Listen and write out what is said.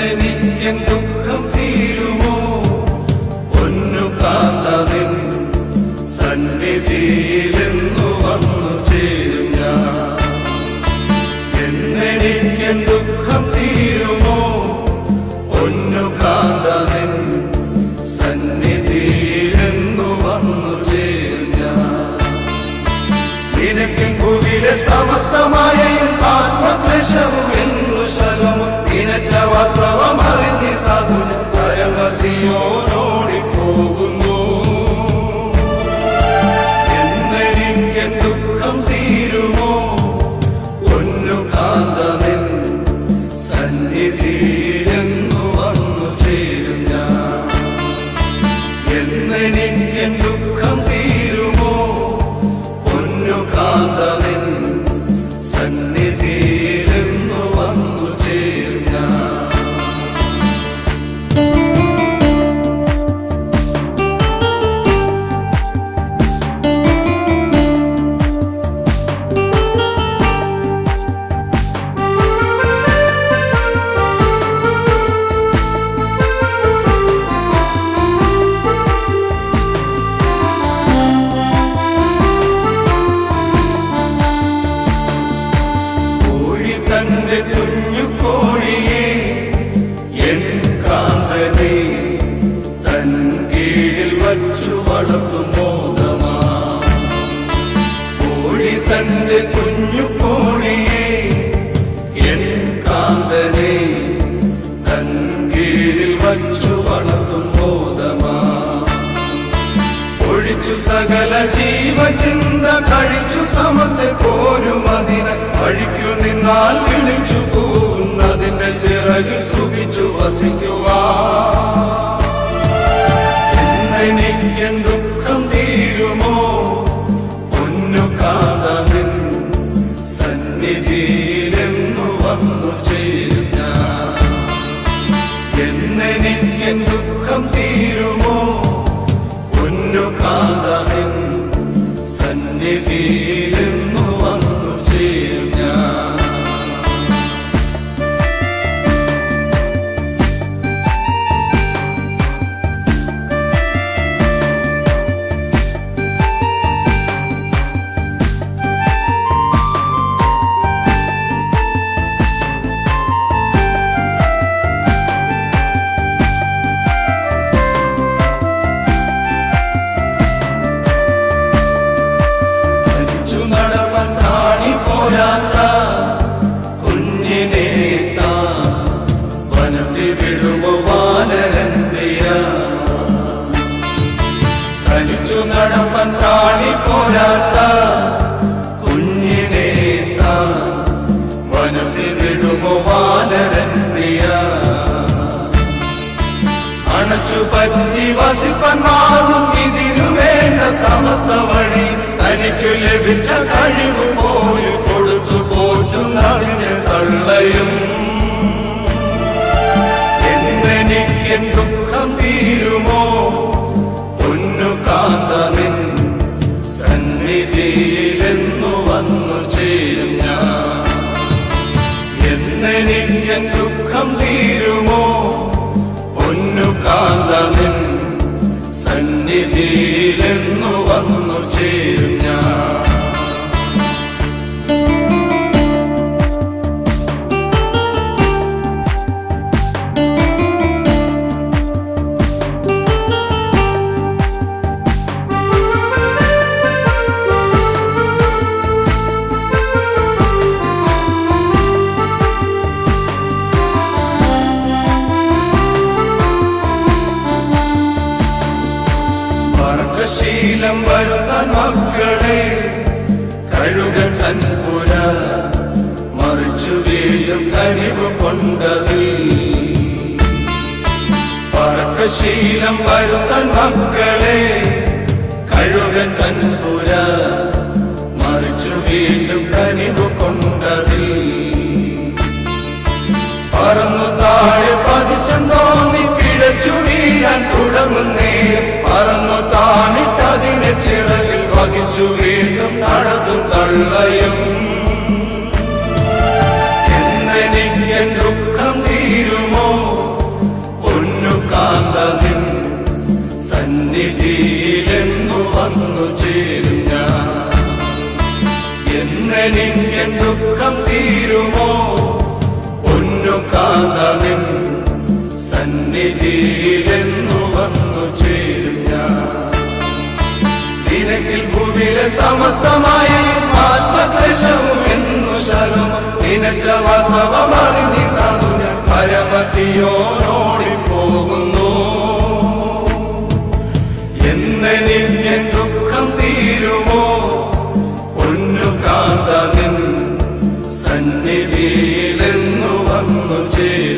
എന്നെനിക്കൻ ദുഃഖം തീരുമോ പൊന്നു കാന്തതിൻ സന്നിധിയിലെന്നു വന്നു ചേരും ഞാൻ എന്നെനിക്കൻ ദുഃഖം തീരുമോ പൊന്നു കാന്തതിൻ സന്നിധിയിലെന്നു വന്നു ചേരും ഞാൻ നിനക്കും ഭൂവിലെ സമസ്തമായയും ആത്മക്ലേശവും എന്നു ശലവും നിനച്ച വാസ്തവം അറിഞ്ഞി സാധുന പരമസിയോനോടി പോകുന്നു എന്നെനിക്കൻ ദുഃഖം തീരുമോ പൊന്നു കാന്തനിൻ സന്നിധിയിലെന്നു വന്നു ചേരും ഞാൻ എന്നെനിക്കൻ ദുഃഖം തീരുമോ പൊന്നു കാന്തവൻ സന്നിധിയിലെന്നു വന്നു ചേരും ഞാൻ കോഴി തന്റെ കുഞ്ഞു കോഴിയെ എൻ കാന്തനെ തൻ കീഴിൽ വച്ചു വളർത്തും മോദമാ കോഴി തന്റെ കുഞ്ഞു കോഴിയെ എൻ കാന്തനെ തൻ കീഴിൽ വച്ചു വളർത്തും മോദമാ ഒഴിച്ചു സകല ജീവചിന്ത കഴിച്ചു സമസ്ത പോരും അതിനെ വഴിക്കു നിന്നാൽ വിളിച്ചു പോകുന്നതിന്റെ ചിറകിൽ സുഖിച്ചു വസിക്കുവാ എന്നെനിക്കൻ ദുഃഖം തീരുമോ പൊന്നു കാതനിൻ സന്നിധിയിലെന്നു വന്നു ചേരും ഞാൻ എന്നെനിക്കൻ ദുഃഖം തീരുമോ പൊന്നു കാതനിൻ സന്നിധിയിലെന്നു വന്നു ചേരും ഞാൻ ധരിച്ചു നടവൻ ത്രാണി പോരാത്ത കുഞ്ഞിനെ താൻ വനത്തിൽ വിടുമോ വാനരൻ പ്രിയ ധരിച്ചു നടവൻ ത്രാണി പോരാത്ത കുഞ്ഞിനെ താൻ വനത്തിൽ വിടുമോ വാനരൻ പ്രിയ അണച്ചു പറ്റി വസിപ്പൻ മാറും ഇതിനു വേണ്ട സമസ്ത വഴി തനിക്ക് ലഭിച്ച കഴിവ് പോയി കൊടുത്തു പോറ്റുന്നതിന് തള്ളയും എന്നെനിക്കൻ ദുഃഖം തീരുമോ പൊന്നു കാന്തനിൻ സന്നിധിയിലെന്നു വന്നു ചേരും ഞാൻ എന്നെനിക്കൻ ദുഃഖം തീരുമോ പൊന്നു കാന്തനിൻ സന്നിധിയിലെന്നു വന്നു ചേരും ഞാൻ വർഗശീലം വരുന്ന മക്കളെ കഴുകൻ തൻപുര മറിച്ചു വീഴും കനിവ് കൊണ്ടതിൽ വർഗശീലം വരുന്ന മക്കളെ കഴുകൻ തൻപുര മറിച്ചു വീണ്ടും കനിവ് കൊണ്ടതിൽ പറന്നു താഴെ പതിച്ചെന്നോന്നി പിഴച്ചു വീഴാൻ തുടങ്ങുന്നേ പറന്നു താണിട്ടതിനെ ചിറകിൽ വഹിച്ചു വീണ്ടും നടത്തും തള്ളയും എന്നെനിക്കൻ ദുഃഖം തീരുമോ പൊന്നു കാന്തനിൻ സന്നിധിയിലെന്നു വന്നു ചേരും ഞാൻ നിനക്കിൽ ഭൂമിയിലെ സമസ്തമായി ആത്മക്ലേശവും എന്നു ശരം നിനച്ച വാസ്തവമറിഞ്ഞി സാധു ഞാൻ പരമസിയോനോടി പോകുന്നു എന്നെനിക്ക് ദുഃഖം തീരുമോ പൊന്നു കാന്തനിൻ സന്നിധിയിലെന്നു വന്നു ചേരും